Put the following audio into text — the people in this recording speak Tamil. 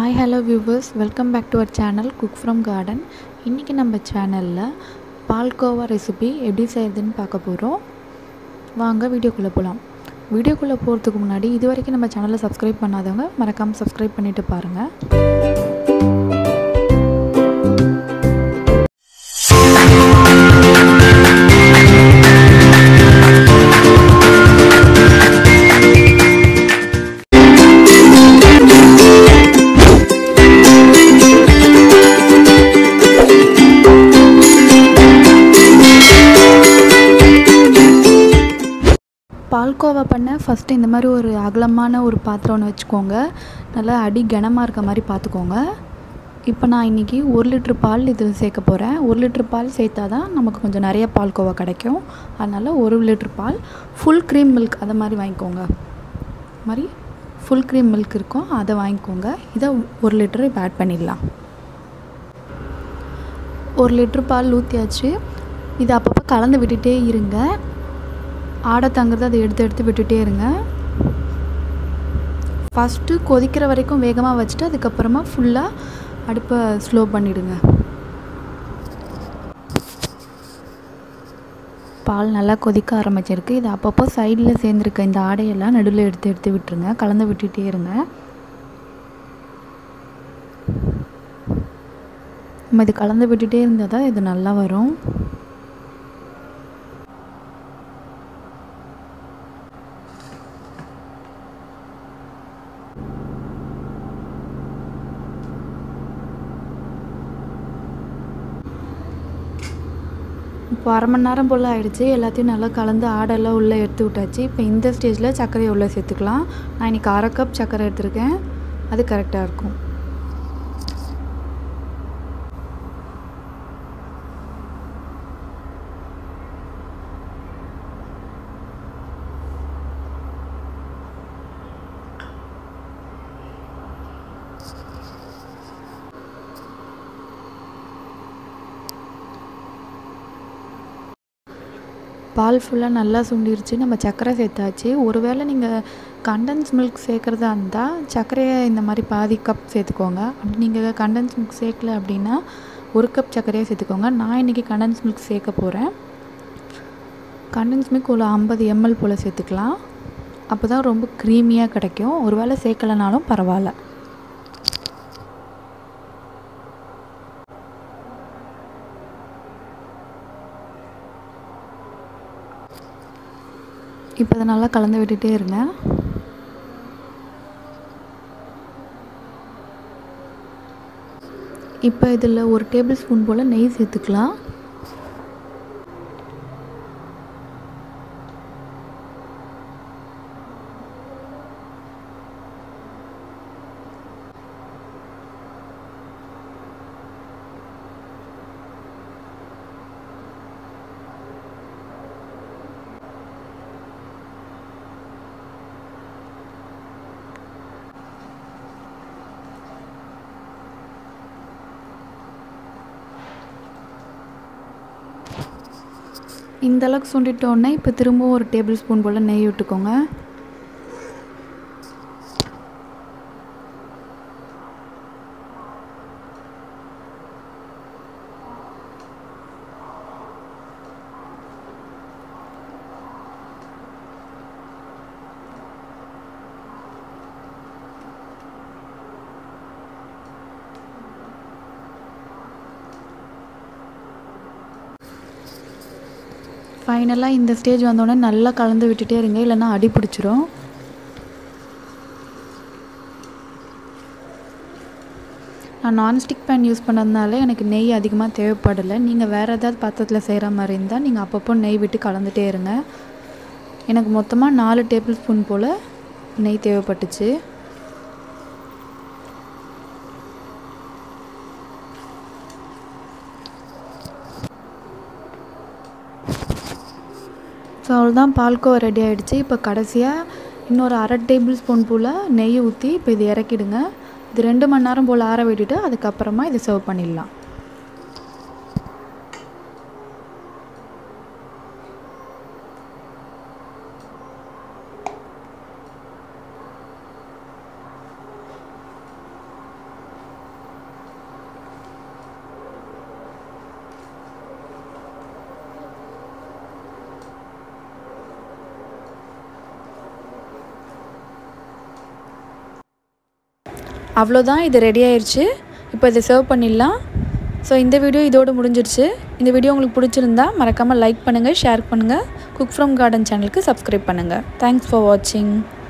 hi hello viewers welcome back to our channel cook from garden இன்றைக்கி நம்ம சேனலில் பால்கோவா ரெசிபி எப்படி செய்கிறதுன்னு பார்க்க போகிறோம் வாங்க வீடியோக்குள்ளே போகலாம் வீடியோக்குள்ளே போகிறதுக்கு முன்னாடி இது வரைக்கும் நம்ம சேனலை சப்ஸ்கிரைப் பண்ணாதவங்க மறக்காமல் சப்ஸ்கிரைப் பண்ணிவிட்டு பாருங்கள் பால்கோவா பண்ண ஃபஸ்ட்டு இந்த மாதிரி ஒரு அகலமான ஒரு பாத்திரம் ஒன்று வச்சுக்கோங்க நல்லா அடி கனமாக இருக்க மாதிரி பார்த்துக்கோங்க இப்போ நான் இன்றைக்கி ஒரு லிட்ரு பால் இதில் சேர்க்க போகிறேன் ஒரு லிட்ரு பால் சேர்த்தா தான் நமக்கு கொஞ்சம் நிறைய பால்கோவா கிடைக்கும் அதனால் ஒரு லிட்ரு பால் ஃபுல் க்ரீம் மில்க் அதை மாதிரி வாங்கிக்கோங்க மாதிரி ஃபுல் க்ரீம் மில்க் இருக்கும் அதை வாங்கிக்கோங்க இதை ஒரு லிட்டரு இப்போ ஆட் பண்ணிடலாம் ஒரு லிட்ரு பால் ஊற்றியாச்சு இதை அப்பப்போ கலந்து விட்டுட்டே இருங்க ஆடை தங்குறது அதை எடுத்து எடுத்து விட்டுட்டே இருங்க ஃபஸ்ட்டு கொதிக்கிற வரைக்கும் வேகமாக வச்சுட்டு அதுக்கப்புறமா ஃபுல்லாக அடுப்பை ஸ்லோ பண்ணிவிடுங்க பால் நல்லா கொதிக்க ஆரம்பிச்சிருக்கு இது அப்பப்போ சைடில் சேர்ந்துருக்க இந்த ஆடையெல்லாம் நடுவில் எடுத்து எடுத்து விட்டுருங்க கலந்து விட்டுட்டே இருங்க நம்ம இது கலந்து விட்டுட்டே இருந்தால் தான் இது நல்லா வரும் இப்போ அரை மணி நேரம் போல் ஆகிடுச்சு எல்லாத்தையும் நல்லா கலந்து ஆடெல்லாம் உள்ளே எடுத்து விட்டாச்சு இப்போ இந்த ஸ்டேஜில் சர்க்கரையை உள்ளே சேர்த்துக்கலாம் நான் இன்றைக்கி அரை கப் சர்க்கரை எடுத்திருக்கேன் அது கரெக்டாக இருக்கும் பால் ஃபுல்லாக நல்லா சுண்டிருச்சு நம்ம சர்க்கரை சேர்த்தாச்சு ஒருவேளை நீங்கள் கண்டன்ஸ் மில்க் சேர்க்குறதா இருந்தால் சர்க்கரையை இந்த மாதிரி பாதி கப் சேர்த்துக்கோங்க அப்படி நீங்கள் கண்டன்ஸ் மில்க் சேர்க்கல அப்படின்னா ஒரு கப் சர்க்கரையை சேர்த்துக்கோங்க நான் இன்றைக்கி கண்டன்ஸ் மில்க் சேர்க்க போகிறேன் கண்டன்ஸ் மில்க் ஒரு ஐம்பது எம்எல் போல் சேர்த்துக்கலாம் அப்போ தான் ரொம்ப க்ரீமியாக கிடைக்கும் ஒருவேளை சேர்க்கலைனாலும் பரவாயில்ல இப்போ அதை நல்லா கலந்து விட்டுட்டே இருங்க இப்போ இதில் ஒரு டேபிள் ஸ்பூன் போல் நெய் சேர்த்துக்கலாம் இந்த அளவுக்கு சுண்டிட்டோன்னே இப்போ திரும்பவும் ஒரு டேபிள் ஸ்பூன் போல் நெய் விட்டுக்கோங்க ஃபைனலாக இந்த ஸ்டேஜ் வந்தோடனே நல்லா கலந்து விட்டுட்டே இருங்க இல்லைன்னா அடி பிடிச்சிரும் நான் நான்ஸ்டிக் பேன் யூஸ் பண்ணதுனால எனக்கு நெய் அதிகமாக தேவைப்படலை நீங்கள் வேறு ஏதாவது பாத்திரத்தில் செய்கிற மாதிரி இருந்தால் நீங்கள் அப்பப்போ நெய் விட்டு கலந்துகிட்டே இருங்க எனக்கு மொத்தமாக நாலு டேபிள் ஸ்பூன் போல் நெய் தேவைப்பட்டுச்சு ஸோ அவ்வளோதான் பால்கோவா ரெடி ஆகிடுச்சு இப்போ கடைசியாக இன்னொரு அரை டேபிள் ஸ்பூன் போல் நெய் ஊற்றி இப்போ இது இறக்கிடுங்க இது ரெண்டு மணி நேரம் போல் ஆற விட்டுட்டு அதுக்கப்புறமா இது சர்வ் பண்ணிடலாம் அவ்வளோதான் இது ரெடி ஆயிடுச்சு இப்போ இதை சர்வ் பண்ணிடலாம் ஸோ இந்த வீடியோ இதோடு முடிஞ்சிருச்சு இந்த வீடியோ உங்களுக்கு பிடிச்சிருந்தா மறக்காமல் லைக் பண்ணுங்கள் ஷேர் பண்ணுங்கள் குக் ஃப்ரம் கார்டன் சேனலுக்கு சப்ஸ்கிரைப் பண்ணுங்கள் தேங்க்ஸ் ஃபார் வாட்சிங்